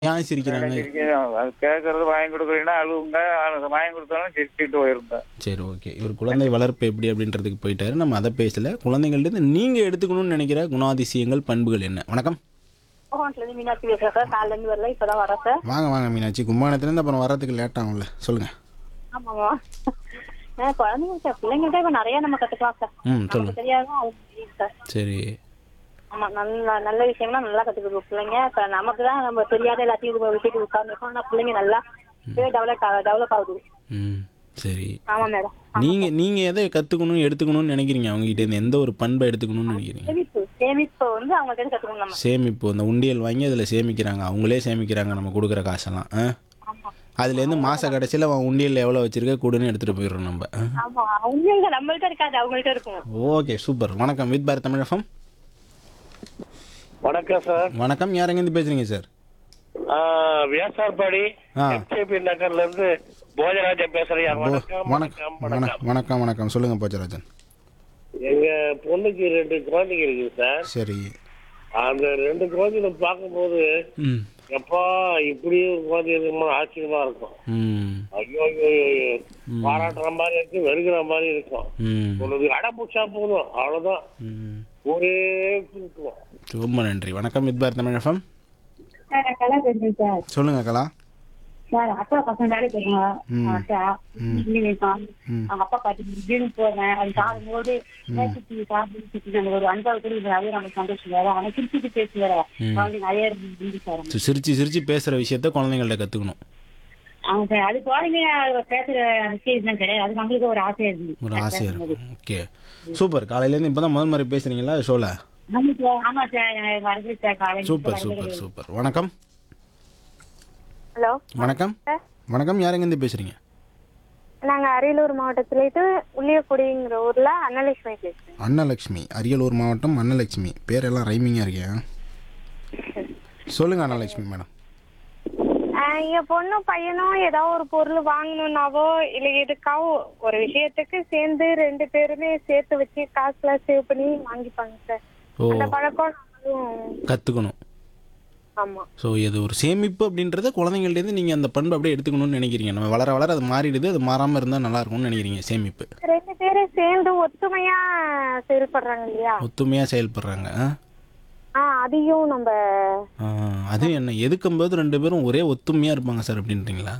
ஏன் சிரிக்கிறாங்க சிரிக்கணும். அது கேட்கறது வாங்கி கொடுக்குறீங்கன்னா அழுவுங்க அது வாங்கி கொடுத்தாலும் சிரிச்சுட்டு போயிருங்க சரி ஓகே இவர் குழந்தை வளர்ப்பு எப்படி அப்படின்றதுக்கு போயிட்டாரு நம்ம அதை பேசல குழந்தைங்கள்ட்ட நீங்கள் எடுத்துக்கணும்னு நினைக்கிற குணாதிசயங்கள் பண்புகள் என்ன வணக்கம் கோவன்ஸ்லேருந்து மீனாட்சி பேசுகிறேன் சார் காலையிலேருந்து வரல இப்போ தான் வரேன் சார் வாங்க வாங்க மீனாட்சி கும்பானத்துலேருந்து அப்புறம் வரதுக்கு லேட் ஆகும்ல சொல்லுங்கள் ஆமாம்மா ஆ குழந்தைங்க சார் பிள்ளைங்கள்ட்ட இப்போ நிறைய நம்ம கற்றுக்கலாம் சார் ம் நமக்கு சொல்லுங்கள் தெரியாத அவங்க தெரியும் சார் சரி ஆமாம் நல்ல நல்ல விஷயம்லாம் நல்லா கற்றுக்குது பிள்ளைங்க இப்போ நமக்கு தான் நம்ம தெரியாத எல்லாத்தையும் இது விட்டுட்டு உட்காந்துருக்கோம் ஆனால் பிள்ளைங்க நல்லா டெவலப் ஆக டெவலப் ஆகுது ம் சரி ஆமாம் மேடம் நீங்கள் நீங்கள் எதை கற்றுக்கணும் எடுத்துக்கணும்னு நினைக்கிறீங்க அவங்ககிட்ட இருந்து எந்த ஒரு பண்பை எடுத்துக்கணும்னு நினைக்கிறீங்க சேமிப்பு சேமிப்பு வந்து அவங்கள்ட்ட இருந்து கற்றுக்கணும் நம்ம சேமிப்பு அந்த உண்டியல் வாங்கி அதில் சேமிக்கிறாங்க அவங்களே சேமிக்கிறாங்க நம்ம கொடுக்குற காசெல்லாம் ஆ ஆமாம் அதுலேருந்து மாத கடைசியில் அவன் உண்டியல் எவ்வளோ வச்சிருக்க கொடுன்னு எடுத்துகிட்டு போயிடுறோம் நம்ம ஆ? ஆமாம் அவங்கள்ட்ட நம்மள்ட்ட இருக்காது அவங்கள்ட்ட இருக்கும் ஓகே சூப்பர் வணக்கம் வித் பாரத் தமிழகம் வணக்கம் சார் வணக்கம் யார் எங்கேருந்து பேசுகிறீங்க சார் வியாசார்பாடி ஆ. எம்கேபி நகர்ல இருந்து போஜராஜன் பேசுறேன் ஓ, வணக்கம் வணக்கம் வணக்கம் வணக்கம் வணக்கம் சொல்லுங்கள் போச்சராஜன் எங்க பொண்ணுக்கு ரெண்டு குழந்தைங்க இருக்குது சார் சரி அந்த ரெண்டு குழந்தைகளை பார்க்கும்போது ம் எப்பா இப்படி ஒரு குழந்தை இருக்குமா ஆச்சரியமா இருக்கும் ம் ஐயோ ஐயோ ஐயோ, ஐயோ பாராட்டுற மாதிரி இருக்கு வெறுக்கிற மாதிரி இருக்கும் ம் உனக்கு அடை பிடிச்சா போதும் அவ்வளவுதான் ம் ஒரே தூக்குவோம் ரொம்ப நன்றி வணக்கம் வித் பாரத் தமிழகம் சார் கலா பேசுகிறேன் சார் சொல்லுங்கள் கலா சார் அப்பா பசங்க வேலைக்கு ம். போயிருக்காங்க ம். அவங்க அப்பா பாட்டி திடீர்னு போவேன் அது சாகும்போது சுத்தி சாப்பிட்டு சுத்தி நம்ம ஒரு அன்பாவது கூட இது நிறைய நமக்கு சந்தோஷம் வேற அவனை சிரிச்சுட்டு பேசி வேற குழந்தை நிறைய இருந்து சார் சி- சிரிச்சு சிரிச்சு பேசுகிற விஷயத்த குழந்தைங்கள்ட்ட கற்றுக்கணும் அவங்க சார் அது குழந்தைங்க பேசுற விஷயம் தான் கிடையாது அது நம்மளுக்கு ஒரு ஆசையா இருந்து ஒரு ஆசையாக இருக்கும் ஓகே சூப்பர் காலையிலேருந்து இப்போ தான் முதல் முறை பேசுகிறீங்களா ஷோவில் நம்மளுக்கு ஆமா சார் எனக்கு வருது சார் காலையில சூப்பர் சூப்பர் சூப்பர் வணக்கம் ஹலோ வணக்கம் வணக்கம் யார் எங்கேருந்து பேசுகிறீங்க நாங்க அரியலூர் மாவட்டத்திலேட்டு உளியக்குடிங்கிற ஊர்ல அன்னலட்சுமி பேசுறேன் அன்னலக்ஷ்மி அரியலூர் மாவட்டம் அன்னலக்ஷ்மி பேரெல்லாம் ரைமிங்காக இருக்கேன் சொல்லுங்கள் அன்னலக்ஷ்மி மேடம் ஆஹ் என் பொண்ணும் பையனும் ஏதாவது ஒரு பொருள் வாங்கணும்னாவோ இல்ல எதுக்காவோ ஒரு விஷயத்துக்கு சேர்ந்து ரெண்டு பேருமே சேர்த்து வச்சு காசுலாம் சேவ் பண்ணி வாங்கிப்பாங்க சார் ஓ அந்த பழக்கம் நாங்களும் கற்றுக்கணும் ஆமா ஸோ இது ஒரு சேமிப்பு அப்படின்றத குழந்தைங்கள்டேருந்து நீங்கள் அந்த பண்பை அப்படியே எடுத்துக்கணும்னு நினைக்கிறீங்க நம்ம வளர வளர அது மாறிடுது அது மாறாமல் இருந்தால் நல்லா இருக்கும்னு நினைக்கிறீங்க சேமிப்பு ரெண்டு பேரும் சேர்ந்து ஒத்துமையா செயல்படுறாங்க இல்லையா ஒத்துமையாக செயல்படுறாங்க ஆ? ஆஹ் அதையும் நம்ம ஆ, அது என்ன எதுக்கும்போது ரெண்டு பேரும் ஒரே ஒத்துமையாக இருப்பாங்க சார் அப்படின்றீங்களா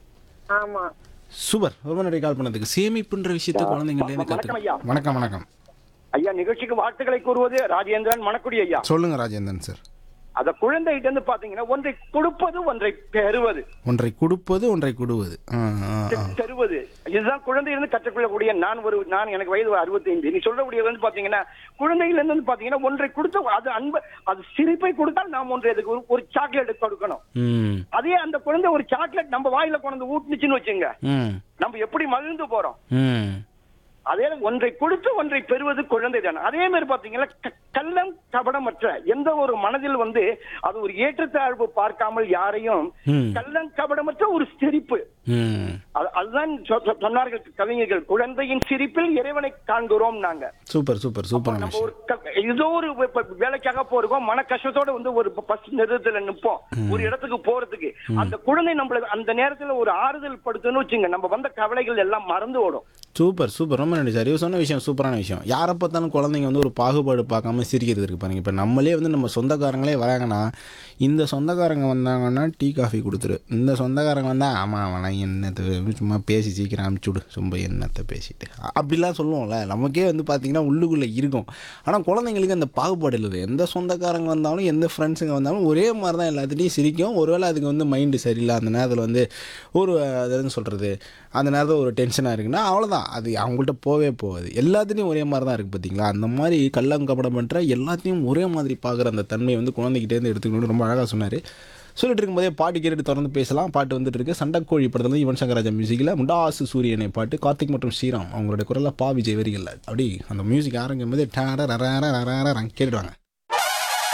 ஆமா சூப்பர் ரொம்ப நன்றி கால் பண்ணதுக்கு சேமிப்புன்ற விஷயத்த குழந்தைங்கள்டேருந்து கற்றுக்க வணக்கம் வணக்கம் ஐயா நிகழ்ச்சிக்கு வாழ்த்துக்களை கூறுவது ராஜேந்திரன் மணக்குடி ஐயா சொல்லுங்கள் ராஜேந்திரன் சார் அத குழந்தைகிட்ட இருந்து பாத்தீங்கன்னா ஒன்றை கொடுப்பது ஒன்றை பெறுவது ஒன்றை கொடுப்பது ஒன்றை கொடுவது ஆ ஆ ஆ பெறுவது இதுதான் குழந்தையிலிருந்து கற்றுக்கொள்ளக்கூடிய நான் ஒரு நான் எனக்கு வயது அறுபத்தைந்து நீ சொல்லக்கூடிய வந்து பாத்தீங்கன்னா குழந்தையிலிருந்து வந்து பாத்தீங்கன்னா ஒன்றை கொடுத்து அது அன்பு அது சிரிப்பை கொடுத்தால் நாம் ஒன்றை அதுக்கு ஒரு- ஒரு சாக்லேட் கொடுக்கணும் ம் அதே அந்த குழந்தை ஒரு சாக்லேட் நம்ம வாயில கொண்டு ஊட்டுச்சுன்னு வச்சுங்க ம் நம்ம எப்படி மகிழ்ந்து போறோம் ம் அதே ஒன்றை கொடுத்து ஒன்றை பெறுவது குழந்தை தான் அதே மாதிரி பாத்தீங்கன்னா க- கள்ளம் கபடமற்ற எந்த ஒரு மனதில் வந்து அது ஒரு ஏற்றத்தாழ்வு பார்க்காமல் யாரையும் ம். கள்ளம் கபடமற்ற ஒரு சிரிப்பு ம் அது- அதுதான் சொ- சொ- சொன்னார்கள் கவிஞர்கள் குழந்தையின் சிரிப்பில் இறைவனை காண்கிறோம் நாங்க சூப்பர் சூப்பர் சூப்பரான நம்ம விஷயம் ஒரு க- ஏதோ ஒரு வ- வ- வேலைக்காக போறோம் மன கஷ்டத்தோட வந்து ஒரு ப- பஸ் நிறுத்தத்துல நிப்போம் ஒரு இடத்துக்கு போறதுக்கு அந்த குழந்தை நம்மளுக்கு அந்த நேரத்துல ஒரு ஆறுதல் படுத்துன்னு வச்சுங்க நம்ம வந்த கவலைகள் எல்லாம் மறந்து ஓடும் சூப்பர் சூப்பர் ரொம்ப நன்றி சார் இவர் சொன்ன விஷயம் சூப்பரான விஷயம் யாரை பார்த்தாலும் குழந்தைங்க வந்து ஒரு பாகுபாடு பார்க்காம சிரிக்கிறது இருக்கு பாருங்க இப்போ நம்மளே வந்து நம்ம சொந்தக்காரங்களே வராங்கன்னா இந்த சொந்தக்காரங்க வந்தாங்கன்னா டீ காஃபி கொடுத்துரு இந்த சொந்தக்காரங்க வந்தால் ஆமாம் அவனை என்னத்தை சும்மா பேசி சீக்கிரம் அனுப்பிச்சி விடு சும்மா என்னத்தை பேசிட்டு அ- அப்படிலாம் சொல்லுவோம்ல நமக்கே வந்து பார்த்திங்கன்னா உள்ளுக்குள்ளே இருக்கும் ஆனால் குழந்தைங்களுக்கு அந்த பாகுபாடு இல்லை எந்த சொந்தக்காரங்க வந்தாலும் எந்த ஃப்ரெண்ட்ஸுங்க வந்தாலும் ஒரே மாதிரி தான் எல்லாத்துலேயும் சிரிக்கும் ஒருவேளை அதுக்கு வந்து மைண்டு சரியில்லை அந்த நேரத்தில் வந்து ஒரு அது என்ன சொல்கிறது அந்த நேரத்தில் ஒரு டென்ஷனாக இருக்குன்னா அவ்வளோதான் அது அவங்கள்ட்ட போவே போகாது எல்லாத்துலேயும் ஒரே மாதிரி தான் இருக்குது பார்த்தீங்களா அந்த மாதிரி கள்ளங்கப்படம் பண்ணுற எல்லாத்தையும் ஒரே மாதிரி பார்க்குற அந்த தன்மையை வந்து குழந்தைகிட்டேருந்து எடுத்துக்கணும்னு ரொம்ப அழகாக சொன்னார் சொல்லிட்டு இருக்கும்போதே பாட்டு கேட்டுட்டு தொடர்ந்து பேசலாம் பாட்டு வந்துட்டு இருக்கு சண்டக்கோழி படத்துல யுவன் சங்கர் ராஜா மியூசிக்கில் முண்டாசு சூரியனை பாட்டு கார்த்திக் மற்றும் ஸ்ரீராம் அவங்களுடைய குரலில் பா விஜய் வரிகளில் அப்படி அந்த மியூசிக் ஆரம்பிக்கும் போதே டேர ரர ரர ரர கேட்டுடுவாங்க